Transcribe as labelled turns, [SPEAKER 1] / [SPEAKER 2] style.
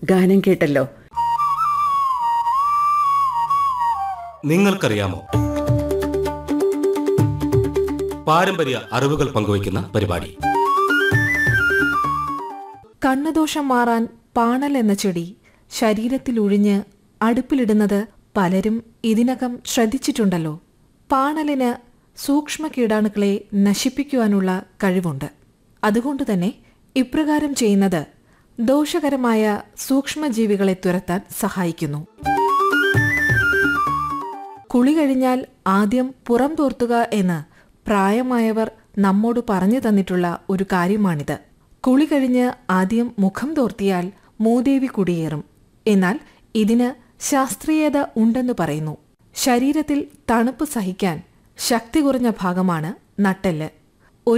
[SPEAKER 1] ഗാനം കേട്ടല്ലോ
[SPEAKER 2] നിങ്ങൾക്കറിയാമോ പാരമ്പര്യ അറിവുകൾ പങ്കുവയ്ക്കുന്ന പരിപാടി
[SPEAKER 3] കണ്ണുദോഷം മാറാൻ പാണൽ എന്ന ചെടി ശരീരത്തിൽ ഉഴിഞ്ഞ് അടുപ്പിലിടുന്നത് പലരും ഇതിനകം ശ്രദ്ധിച്ചിട്ടുണ്ടല്ലോ പാണലിന് സൂക്ഷ്മ കീടാണുക്കളെ നശിപ്പിക്കുവാനുള്ള കഴിവുണ്ട് അതുകൊണ്ടുതന്നെ ഇപ്രകാരം ചെയ്യുന്നത് ദോഷകരമായ സൂക്ഷ്മജീവികളെ തുരത്താൻ സഹായിക്കുന്നു കുളി കഴിഞ്ഞാൽ ആദ്യം പുറം തോർത്തുക എന്ന് പ്രായമായവർ നമ്മോട് പറഞ്ഞു തന്നിട്ടുള്ള ഒരു കാര്യമാണിത് കുളി കഴിഞ്ഞ് ആദ്യം മുഖം തോർത്തിയാൽ മൂദേവി കുടിയേറും എന്നാൽ ഇതിന് ശാസ്ത്രീയത ഉണ്ടെന്ന് പറയുന്നു ശരീരത്തിൽ തണുപ്പ് സഹിക്കാൻ ശക്തി കുറഞ്ഞ ഭാഗമാണ് നട്ടെല്ല്